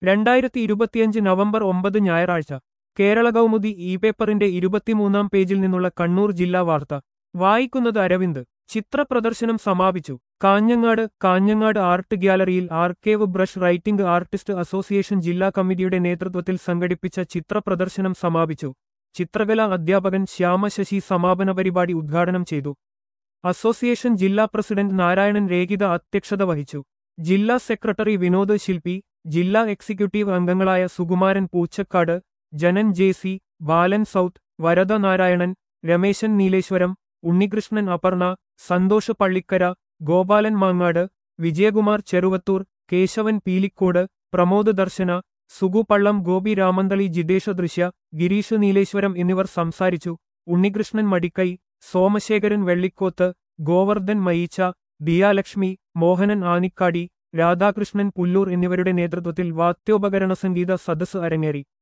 രണ്ടായിരത്തി ഇരുപത്തിയഞ്ച് നവംബർ ഒമ്പത് ഞായറാഴ്ച കേരള കൗമുദി ഇ പേപ്പറിന്റെ ഇരുപത്തിമൂന്നാം പേജിൽ നിന്നുള്ള കണ്ണൂർ ജില്ലാ വാർത്ത വായിക്കുന്നത് അരവിന്ദ് ചിത്രപ്രദർശനം സമാപിച്ചു കാഞ്ഞങ്ങാട് കാഞ്ഞങ്ങാട് ആർട്ട് ഗ്യാലറിയിൽ ആർക്കേവ് ബ്രഷ് റൈറ്റിംഗ് ആർട്ടിസ്റ്റ് അസോസിയേഷൻ ജില്ലാ കമ്മിറ്റിയുടെ നേതൃത്വത്തിൽ സംഘടിപ്പിച്ച ചിത്രപ്രദർശനം സമാപിച്ചു ചിത്രകലാ അധ്യാപകൻ ശ്യാമശശി സമാപന പരിപാടി ഉദ്ഘാടനം ചെയ്തു അസോസിയേഷൻ ജില്ലാ പ്രസിഡന്റ് നാരായണൻ രേഖിത അധ്യക്ഷത വഹിച്ചു ജില്ലാ സെക്രട്ടറി വിനോദ് ശില്പി ജില്ലാ എക്സിക്യൂട്ടീവ് അംഗങ്ങളായ Sukumaran Poochakkad Janan J C Balan south Varada Narayanan Rameshan Nileshwaram Unnikrishnan Aparna Santhosh Pallikkara Gopalan Mangad Vijayakumar Cheruvathur Keshavan Pilicode Pramod Darshana Sugu Pallam Gopi Ramanthali Jithesha Drishya Girish Nileshwaram എന്നിവർ സംസാരിച്ചു ഉണ്ണികൃഷ്ണൻ മടിക്കൈ സോമശേഖരൻ വെള്ളിക്കോത്ത് ഗോവർദ്ധൻ മയീച്ച ദിയാലക്ഷ്മി മോഹനൻ ആനിക്കാടി രാധാകൃഷ്ണൻ പുല്ലൂർ എന്നിവരുടെ നേതൃത്വത്തിൽ വാദ്യോപകരണ സംഗീത സദസ്സ് അരങ്ങേറി